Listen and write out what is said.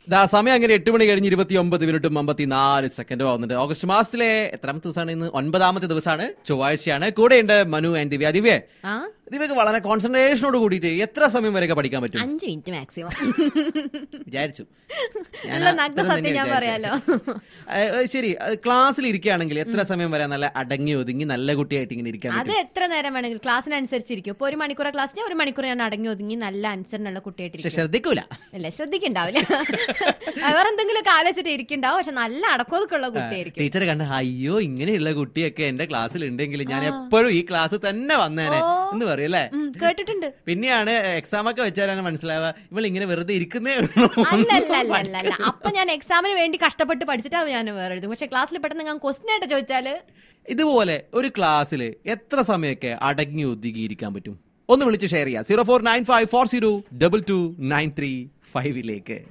ദാ സമയം അങ്ങനെ എട്ട് മണി കഴിഞ്ഞ് ഇരുപത്തി ഒമ്പത് മിനിറ്റും അമ്പത്തിനാല് സെക്കൻഡും ആവുന്നുണ്ട് ഓഗസ്റ്റ് മാസത്തിലെ എത്രാമത്തെ ദിവസമാണ് ഇന്ന് ഒൻപതാമത്തെ ദിവസമാണ് ചൊവ്വാഴ്ചയാണ് കൂടെയുണ്ട് മനു ആൻഡ് ദിവ്യ ദിവ്യ ആ ദിവ്യക്ക് വളരെ കോൺസെൻട്രേഷനോട് കൂടിയിട്ട് എത്ര സമയം വരെയൊക്കെ പഠിക്കാൻ പറ്റും അഞ്ച് മിനിറ്റ് മാക്സിമം വിചാരിച്ചു ഞാൻ നല്ല അത്ര നഗ്ന തന്നെ സത്യം ഞാൻ വിചാരിച്ചത്. പറയാലോ ഏ, ഏ, ശരി അത് ക്ലാസ്സിൽ ഇരിക്കുകയാണെങ്കിൽ എത്ര സമയം വരെ നല്ല അടങ്ങി ഒതുങ്ങി നല്ല കുട്ടിയായിട്ട് ഇങ്ങനെ ഇരിക്കാൻ അത് പറ്റും എത്ര നേരം വേണമെങ്കിലും ക്ലാസ്സിനനുസരിച്ചിരിക്കും ഇപ്പൊ ഒരു മണിക്കൂർ ക്ലാസ്സിന് ഒരു മണിക്കൂർ ഞാൻ അടങ്ങി ഒതുങ്ങി നല്ല അനുസരണമുള്ള പക്ഷെ കുട്ടിയായിട്ടിരിക്കും ശ്രദ്ധിക്കൂല അല്ലേ ശ്രദ്ധിക്കണ്ടാവില്ല വേറെന്തെങ്കിലും കാലച്ചിട്ട് ഇരിക്കണ്ടാവും പക്ഷെ നല്ല അടക്കമൊതുക്കുള്ള കുട്ടിയായിരിക്കും ടീച്ചർ കണ്ട അയ്യോ ഇങ്ങനെയുള്ള കുട്ടിയൊക്കെ എന്റെ ക്ലാസ്സിൽ ഉണ്ടെങ്കിൽ ഞാൻ എപ്പോഴും ഈ ക്ലാസ് തന്നെ വന്നേനെ എന്ന് പറയും അല്ലേ ഉം, കേട്ടിട്ടുണ്ട് പിന്നെയാണ് എക്സാം ഒക്കെ വെച്ചാലാണ് മനസ്സിലാവുക ഇവൾ ഇങ്ങനെ വെറുതെ ഇരിക്കുന്നേ ഉള്ളൂ അല്ല അല്ല അല്ല അല്ല അല്ല അപ്പൊ ഞാൻ എക്സാമിന് വേണ്ടി കഷ്ടപ്പെട്ട് പഠിച്ചിട്ടാവും ഞാൻ വേറെ എഴുതും പക്ഷെ ക്ലാസ്സിൽ പെട്ടെന്ന് ഞാൻ ക്വസ്റ്റ്യൻ ആയിട്ട് ചോദിച്ചാല് ഇതുപോലെ ഒരു ക്ലാസ്സിൽ എത്ര സമയമൊക്കെ അടങ്ങി ഒതുങ്ങി ഇരിക്കാൻ പറ്റും ഒന്ന് വിളിച്ച് ഷെയർ ചെയ്യാം zero four nine five four zero double two nine three ഫൈവിലേക്ക്